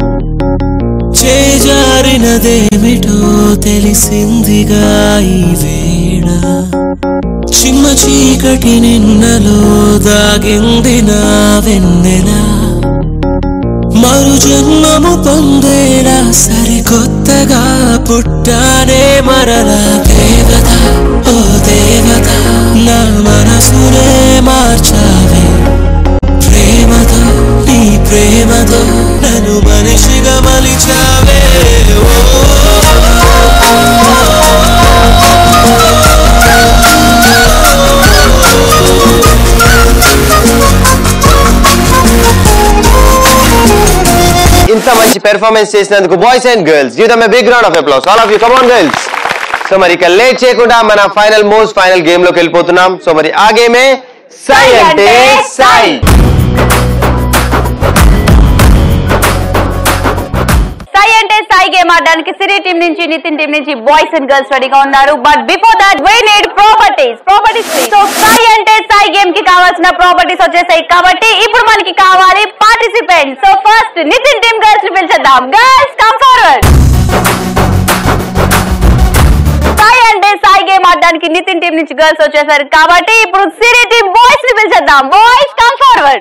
చేజారినదేమిటో తెలిసిందిగా ఈ వేళ చిమ్మ చీకటి నిన్నలో దాగింది నా వెన్నెల మరు జన్మము పొందేలా సరికొత్తగా పుట్టానే మరలా దేవత ఓ దేవత నా మనసునే మార్చావే ప్రేమతో నీ ప్రేమతో నన్ను మనిషిగా మలిచావే ఇంత మంచి పెర్ఫార్మెన్స్ చేసినందుకు boys and girls give them big round of applause all of you come on girls so మరి ఇక లేట్ చేయకుండా మన ఫైనల్ మోస్ట్ ఫైనల్ గేమ్ లోకి వెళ్ళిపోతున్నాం సో మరి ఆ గేమే సై అంటే సై సై అంటే సై గేమ్ ఆడడానికి సిరీ టీం నుంచి నితిన్ టీం నుంచి బాయ్స్ అండ్ గర్ల్స్ రెడీగా ఉన్నారు but before that we need properties properties so సై అంటే సై గేమ్ కి కావాల్సిన ప్రాపర్టీస్ వచ్చేసాయి కాబట్టి ఇప్పుడు మనకి కావాలి participant so first Nitin team girls ని పిలిచేద్దాం గర్ల్స్ కమ్ ఫార్వర్డ్ సాయి అంటే సాయి గేమ్ ఆడడానికి నితిన్ టీం నుంచి గర్ల్స్ వచ్చేసారు కాబట్టి ఇప్పుడు సిరీ టీం బాయ్స్ ని పిలిచేద్దాం boys come forward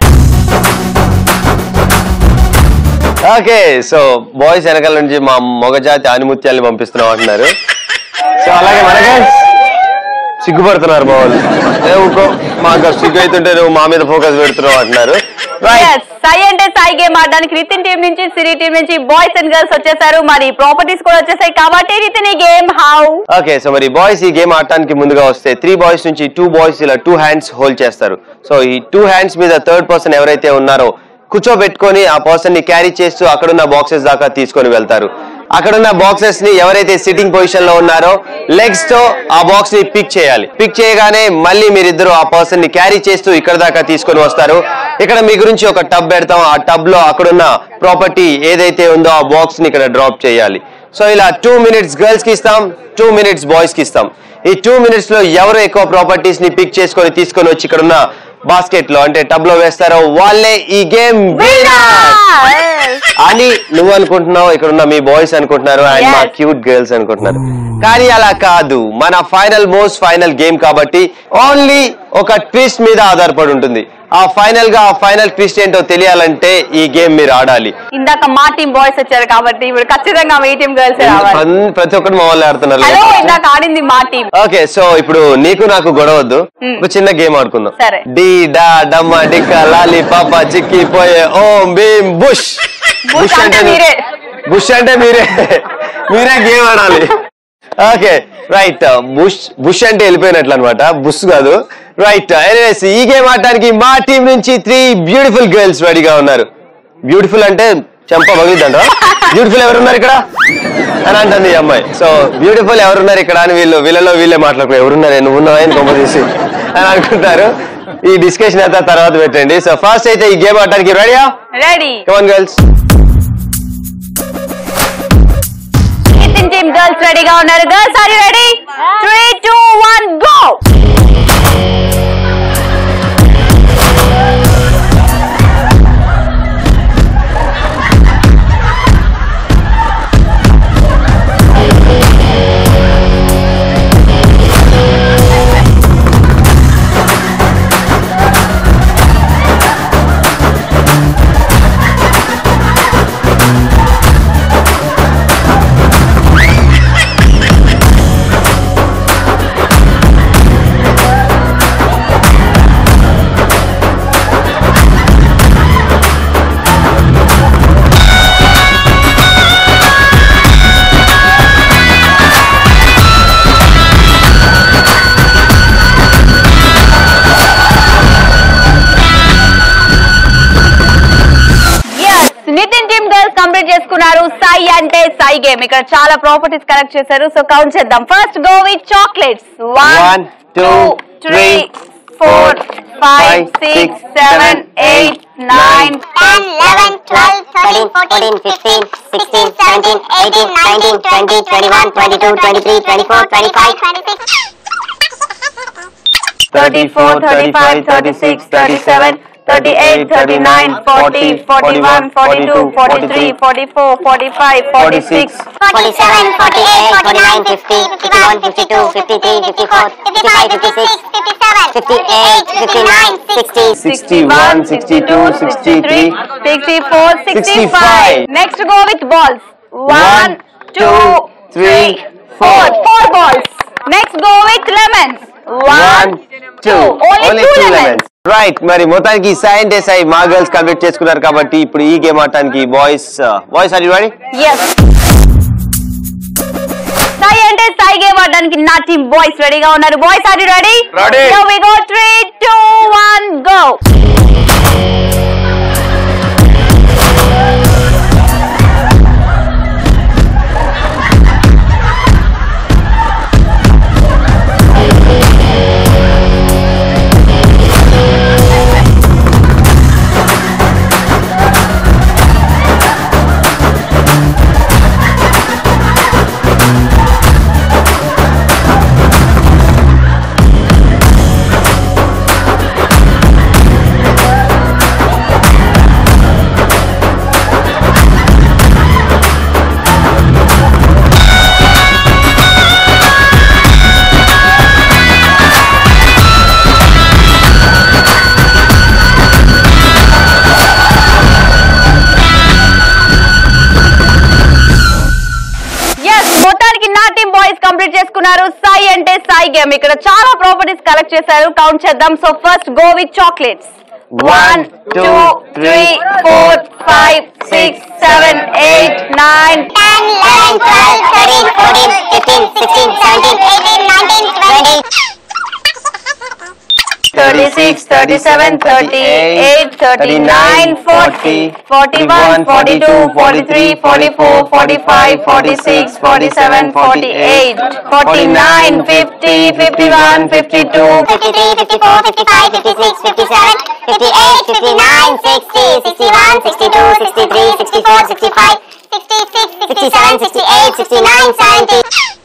okay so boys వెనకాల నుంచి మా మొగజాతి ఆనిముత్యాల్ని పంపిస్తున్నాం అంటున్నారు సో అలాగే మన గర్ల్స్ సిగ్గుపడుతున్నారు మా వాళ్ళు ఏ ఊకో మాకు సిగ్గు అవుతుంటే నువ్వు మా మీద ఫోకస్ పెడుతున్నావు అంటున్నారు Right. Yes, సాయి అంటే సాయి గేమ్ ఆడడానికి నితిన్ టీం నుంచి సిరీ టీం నుంచి బాయ్స్ అండ్ గర్ల్స్ వచ్చేసారు మరి ప్రాపర్టీస్ కూడా వచ్చేసాయి కాబట్టి నితిన్ ఈ గేమ్ హౌ ఓకే సో మరి బాయ్స్ ఈ గేమ్ ఆడటానికి ముందుగా వస్తే త్రీ బాయ్స్ నుంచి టూ బాయ్స్ ఇలా టూ హ్యాండ్స్ హోల్డ్ చేస్తారు సో ఈ టూ హ్యాండ్స్ మీద థర్డ్ పర్సన్ ఎవరైతే ఉన్నారో కూర్చోబెట్టుకొని ఆ పర్సన్ ని క్యారీ చేస్తూ అక్కడున్న బాక్సెస్ దాకా తీసుకొని వెళ్తారు అక్కడున్న బాక్సెస్ ని ఎవరైతే సిట్టింగ్ పొజిషన్ లో ఉన్నారో లెగ్స్ తో ఆ బాక్స్ ని పిక్ చేయాలి పిక్ చేయగానే మళ్ళీ మీరిద్దరు ఆ పర్సన్ ని క్యారీ చేస్తూ ఇక్కడ దాకా తీసుకొని వస్తారు ఇక్కడ మీ గురించి ఒక టబ్ పెడతాం ఆ టబ్ లో అక్కడున్న ప్రాపర్టీ ఏదైతే ఉందో ఆ బాక్స్ ని ఇక్కడ డ్రాప్ చేయాలి సో ఇలా టూ మినిట్స్ గర్ల్స్ కి ఇస్తాం టూ మినిట్స్ బాయ్స్ కి ఇస్తాం ఈ టూ మినిట్స్ లో ఎవరు ఎక్కువ ప్రాపర్టీస్ ని పిక్ చేసుకొని తీసుకొని వచ్చి ఇక్కడ ఉన్న బాస్కెట్ లో అంటే టబ్ లో వేస్తారో వాళ్ళే ఈ గేమ్ అని నువ్వు అనుకుంటున్నావు ఇక్కడ ఉన్న మీ బాయ్స్ అనుకుంటున్నారు అండ్ మా Yes. క్యూట్ గర్ల్స్ అనుకుంటున్నారు కానీ అలా కాదు మన ఫైనల్ మోస్ట్ ఫైనల్ గేమ్ కాబట్టి ఓన్లీ ఒక ట్విస్ట్ మీద ఆధారపడి ఉంటుంది ఆ ఫైనల్ గా ఆ ఫైనల్ ట్విస్ట్ ఏంటో తెలియాలంటే ఈ గేమ్ మీరు ఆడాలి ఇందాక మా టీం బాయ్స్ వచ్చారు కాబట్టి ఇప్పుడు ఖచ్చితంగా మీ టీం గర్ల్స్ రావాలి పన్- ప్రతి ఒక్కరు మా వాళ్ళు ఆడుతున్నారు హలో ఇందాక ఆడింది మా టీం ఓకే సో ఇప్పుడు నీకు నాకు గొడవద్దు మ్. ఒక చిన్న గేమ్ ఆడుకుందాం సరే. డి డా డమ్మ డిక్క లాలి పాప చిక్కి పోయే ఓం భీమ్ బుష్ బుష్ అంటే మీరే. బుష్ అంటే మీరే మీరే గేమ్ ఆడాలి ఓకే రైట్ బుష్ బుష్ అంటే వెళ్ళిపోయినట్లు అనమాట బుష్ కాదు రైట్ ఎనీవేస్ ఈ గేమ్ ఆడటానికి మా టీం నుంచి త్రీ బ్యూటిఫుల్ గర్ల్స్ రెడీగా ఉన్నారు బ్యూటిఫుల్ అంటే చెంప పగిలిద్దంట బ్యూటిఫుల్ ఎవరున్నారు ఇక్కడ అని అంటుంది ఈ అమ్మాయి సో బ్యూటిఫుల్ ఎవరున్నారు ఇక్కడ అని వీళ్ళు వీళ్ళలో వీళ్ళే మాట్లాడుకో ఎవరున్నారు నువ్వు ఉన్నావా అని గొప్ప తీసి అని అనుకుంటారు ఈ డిస్కషన్ అయితే తర్వాత పెట్టండి సో ఫస్ట్ అయితే ఈ గేమ్ ఆడటానికి రెడీయా ready come on girls Nitin team girls రెడీగా ఉన్నారు girls are you ready three two one go Yes, Nitin team girls complete చేసుకున్నారు సాయి అంటే సాయి గేమ్ ఇక్కడ చాలా ప్రాపర్టీస్ కలెక్ట్ చేశారు సో కౌంట్ చేద్దాం first go with chocolates one One, two two, three three, four five five, six six, seven seven, eight eight, nine 10, 11, 12, 13, 14, 15, 16, 17, 18, 19, 20, 21, 22, 23, 24, 25, 26. 34, 35, 36, 37, 38, 39, 40, 41, 42, 43, 44, 45, 46, 47, 48, 49, 50, 51, 52, 53, 54, 55, 56, 57. 58, 59, 60, 61, 62, 63, 64, 65. 65. Next go with balls. One, One, two, three, four. Four balls. Next go with lemons. One, two. Only two lemons. Right మరి మొత్తానికి సైన్ డే సై మా girls complete చేసుకున్నారు కాబట్టి ఇప్పుడు ఈ game ఆడటానికి boys boys are ready Yes. సాయి అంటే సాయి గేమ్ ఆడడానికి నా టీం బాయ్స్ రెడీగా ఉన్నారు boys are ready Ready. Here we go 3 2 1 go yes మొత్తానికి నా టీం బాయ్స్ కంప్లీట్ చేసుకున్నారు సాయి అంటే సాయి గేమ్ ఇక్కడ చాలా ప్రాపర్టీస్ కలెక్ట్ చేశారు కౌంట్ చేద్దాం so first go with chocolates one two three four five six seven eight nine 10, 11, 12, 13, 14, 15, 16, 17, 18, 19, 20. 36, 37, 38, 39, 40, 41, 42, 43, 44, 45, 46, 47, 48, 49, 50, 51, 52, 53, 54, 55, 56, 57, 58, 59, 60, 61, 62, 63, 64, 65, 66, 67, 68, 69, 70.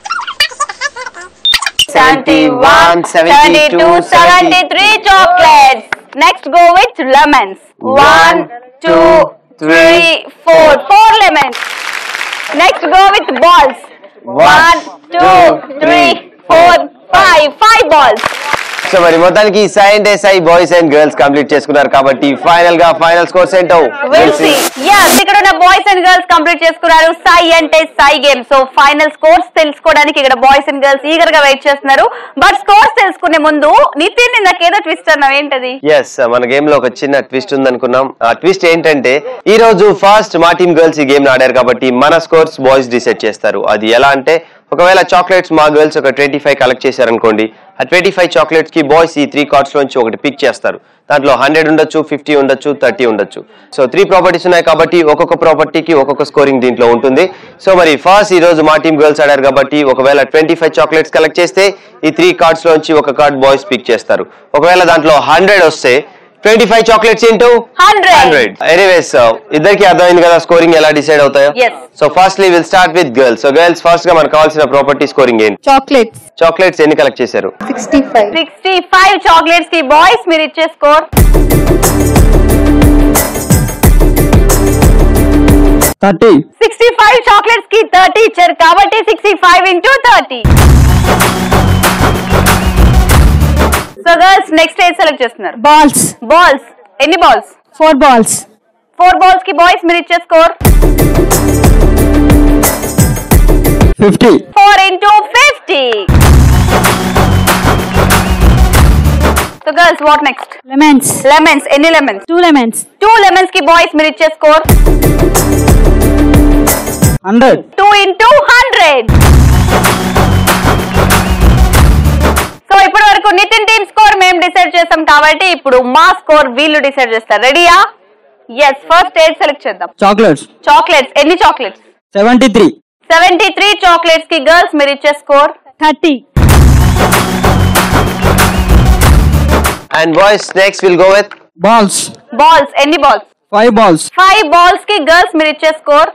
71, 72, 73 chocolates. Next go with lemons. One, two, three, four. Four lemons. Next go with balls. One, two, three, four, five. Five balls. So మరి మొత్తానికి సైన్ డే సై boys and girls complete చేసుకున్నారు కాబట్టి final గా final scores ఏంటో We'll see. Yes, ఇక్కడ ఉన్న బాయ్స్ అండ్ గర్ల్స్ కంప్లీట్ చేసుకున్నారు సాయి అంటే సాయి గేమ్ సో ఫైనల్ స్కోర్స్ తెలుసుకోవడానికి ఇక్కడ బాయ్స్ అండ్ గర్ల్స్ ఈగర్ గా వెయిట్ చేస్తున్నారు బట్ స్కోర్స్ తెలుసుకునే ముందు నితిన్ నాకేదో ట్విస్ట్ అన్నావు ఏంటది ఎస్ మన గేమ్ లో ఒక చిన్న ట్విస్ట్ ఉందనుకున్నాం ఆ ట్విస్ట్ ఏంటంటే ఈ రోజు ఫస్ట్ మా టీం గర్ల్స్ ఈ గేమ్ ఆడారు కాబట్టి మన స్కోర్స్ బాయ్స్ డిసైడ్ చేస్తారు అది ఎలా అంటే ఒకవేళ చాక్లెట్స్ మా గర్ల్స్ ఒక ట్వంటీ ఫైవ్ కలెక్ట్ చేశారనుకోండి ఆ ట్వంటీ ఫైవ్ చాక్లెట్స్ కి బాయ్స్ ఈ త్రీ కార్డ్స్ లోంచి ఒకటి పిక్ చేస్తారు దాంట్లో హండ్రెడ్ ఉండొచ్చు ఫిఫ్టీ ఉండొచ్చు థర్టీ ఉండొచ్చు సో త్రీ ప్రాపర్టీస్ ఉన్నాయి కాబట్టి ఒక్కొక్క ప్రాపర్టీకి ఒక్కొక్క స్కోరింగ్ దీంట్లో ఉంటుంది సో మరి ఫస్ట్ ఈ రోజు మా టీం గర్ల్స్ ఆడారు కాబట్టి ఒకవేళ ట్వంటీ ఫైవ్ చాక్లెట్స్ కలెక్ట్ చేస్తే ఈ త్రీ కార్డ్స్ లోంచి ఒక కార్డ్ బాయ్స్ పిక్ చేస్తారు ఒకవేళ దాంట్లో హండ్రెడ్ వస్తే twenty five chocolates into hundred hundred anyways ఇద్దరికి అర్థమైంది కదా స్కోరింగ్ ఎలా డిసైడ్ అవుతాయో Yes. So firstly will start with girls so girls first గా మనకు కావాల్సిన ప్రాపర్టీ స్కోరింగ్ ఏంటి చాక్లెట్స్ చాక్లెట్స్ ఎన్ని కలెక్ట్ చేశారు sixty five sixty five chocolates కి బాయ్స్ మీరు ఇచ్చే score thirty sixty five chocolates కి థర్టీ ఇచ్చారు కాబట్టి sixty five into thirty so girls next ఏది సెలెక్ట్ చేస్తున్నారు బాల్స్ బాల్స్ ఎన్ని balls four balls four balls కి బాయ్స్ మీరు ఇచ్చే score fifty four into fifty so girls what next lemons lemons ఎన్ని lemons two lemons two lemons కి boys మీరు ఇచ్చే score hundred two into hundred so ఇప్పటి వరకు నితిన్ టీమ్ స్కోర్ మేము డిసైడ్ చేస్తాం కాబట్టి ఇప్పుడు మా స్కోర్ వీళ్ళు డిసైడ్ చేస్తారు రెడీయా ఎస్ ఫస్ట్ ఏది సెలెక్ట్ చేద్దాం చాక్లెట్స్ చాక్లెట్స్ ఎన్ని chocolates seventy three seventy three chocolates కి గర్ల్స్ మీరు ఇచ్చే score thirty and boys next will go with balls balls ఎన్ని balls five balls five balls కి గర్ల్స్ మీరు ఇచ్చే score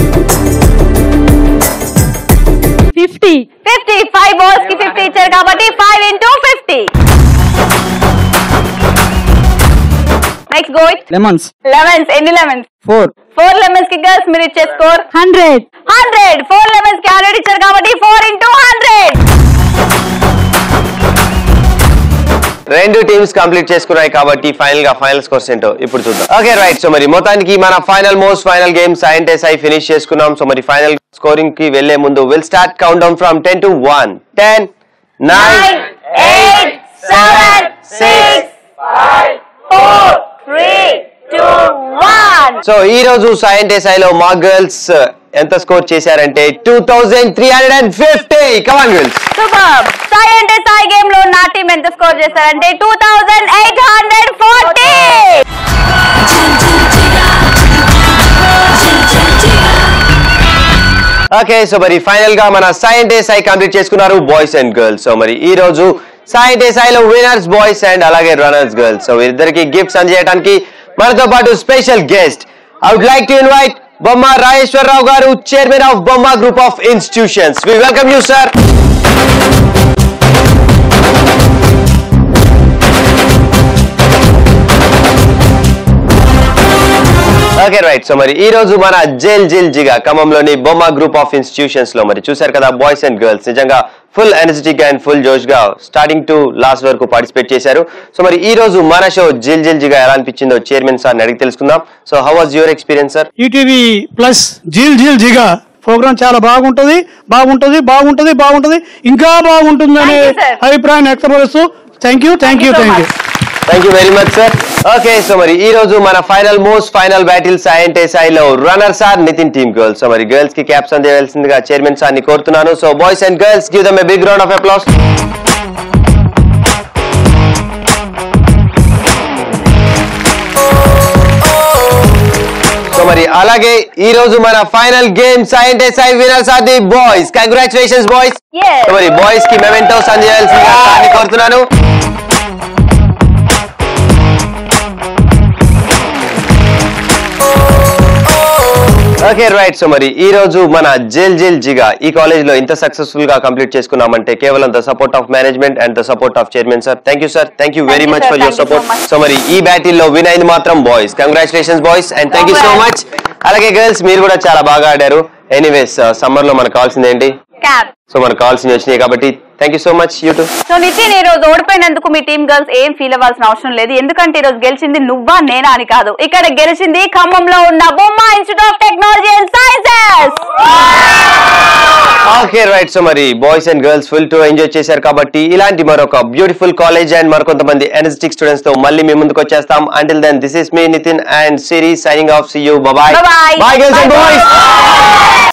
fifty fifty five balls కి ఫిఫ్టీ ఇచ్చారు కాబట్టి five into fifty next go with lemons lemons ఎన్ని లెమన్స్ ఫోర్ ఫోర్ లెమన్స్ కి girls మీరు ఇచ్చే score hundred hundred four lemons కి హండ్రెడ్ ఇచ్చారు కాబట్టి ఫోర్ ఇంటూ హండ్రెడ్ రెండు టీమ్స్ కంప్లీట్ చేసుకున్నాయి కాబట్టి ఫైనల్ గా ఫైనల్ స్కోర్స్ ఏంటో ఇప్పుడు చూద్దాం ఓకే రైట్ సో మరి మొత్తానికి మన ఫైనల్ మోస్ట్ ఫైనల్ గేమ్ సైంటిస్ట్ అయి ఫినిష్ చేసుకున్నాం సో మరి ఫైనల్ స్కోరింగ్ కి వెళ్లే ముందు will start count down from ten to one ten nine eight seven six four three two one so ఈ రోజు సైంటిస్ట్ ఐలో మా గర్ల్స్ ఎంత స్కోర్ చేశారంటే two thousand three hundred and fifty come on girls super సాయి అంటే సాయి గేమ్ లో నా టీం ఎంత స్కోర్ చేశారంటే two thousand eight hundred forty okay so మరి ఫైనల్ గా మన సైంటిస్ట్ ఐ కంప్లీట్ చేసుకున్నారు బాయ్స్ అండ్ గర్ల్స్ సో మరి ఈ రోజు సైంటిస్ట్ ఐలో విన్నర్స్ బాయ్స్ అండ్ అలాగే రన్నర్స్ గర్ల్స్ సో వీరిద్దరికి గిఫ్ట్స్ అందజేయడానికి మనతో పాటు special guest I would like to invite Bomma Rajeshwararao గారు chairman of Bomma group of institutions we welcome you sir okay right so మరి ఈ రోజు మన జైల్ జిల్ జిగా ఖమ్మంలోని బొమ్మ గ్రూప్ ఆఫ్ ఇన్స్టిట్యూషన్స్ లో మరి చూశారు కదా బాయ్స్ అండ్ గర్ల్స్ నిజంగా ఫుల్ ఎనర్జెటిక్ అండ్ ఫుల్ జోష్ గా స్టార్టింగ్ టు లాస్ట్ వరకు పార్టిసిపేట్ చేశారు సో మరి ఈ రోజు మన షో జిల్ జిల్ జిగా ఎలా అనిపించిందో చైర్మన్ సార్ అడిగి తెలుసుకుందాం so how was your experience sir ETV plus జీల్ జీల్ జిగా ప్రోగ్రామ్ చాలా బాగుంటది బాగుంటది బాగుంటది బాగుంటది ఇంకా బాగుంటుందనే Thank you, sir. అభిప్రాయాన్ని వ్యక్తపరుస్తూ thank you thank you so thank you much. Thank you very much sir okay so మరి ఈ రోజు మన ఫైనల్ మోస్ట్ ఫైనల్ బ్యాటిల్ సాయంటే సాయిలో runner sir Nitin team girls so మరి గర్ల్స్ కి క్యాప్స్ అందేవలసిందిగా చైర్మన్ సార్ ని కోరుతున్నాను so boys and girls give them a big round of applause so మరి అలాగే ఈ రోజు మన ఫైనల్ గేమ్ సాయంటే సాయి winners are the boys congratulations boys Yes. So మరి బాయ్స్ కి మెమెంటోస్ అందజేయాల్సిందిగా సార్ని కోరుతున్నాను ఓకే రైట్ సో మరి ఈ రోజు మన జైల్ జైల్ జిగా ఈ కాలేజ్ లో ఇంత సక్సెస్ఫుల్ గా కంప్లీట్ చేసుకున్నామంటే కేవలం the support of management and the support of chairman sir thank you sir thank you very you, much sir. For your Thank you so support much. So మరి ఈ battle లో win అయింది మాత్రం boys congratulations boys and thank you so much అలాగే girls మీరు కూడా చాలా బాగా ఆడారు ఎనీవేస్ సమ్మర్ లో మనకు కావాల్సింది ఏంటి క్యాప్ సో మనకు కావాల్సినవి వచ్చినాయి కాబట్టి thank you so much you too so Nitin ఈ రోజు ఓడిపోయినందుకు మీ టీమ్ గర్ల్స్ ఏం ఫీల్ అవ్వాల్సిన అవసరం లేదు ఎందుకంటే ఈ రోజు గెలిచింది నువ్వా నేనా అని కాదు ఇక్కడ గెలిచింది ఖమ్మంలో ఉన్న Bomma institute of technology and sciences okay right so మరి boys and girls full to enjoy చేశారు కాబట్టి ఇలాంటి మరొక బ్యూటిఫుల్ కాలేజ్ అండ్ మరికొంతమంది ఎనర్జెటిక్ స్టూడెంట్స్ తో మళ్ళీ మీ ముందుకు వచ్చేస్తాం until then this is me Nitin and Siri signing off see you bye Bye-bye. Bye girls and Bye-bye. Boys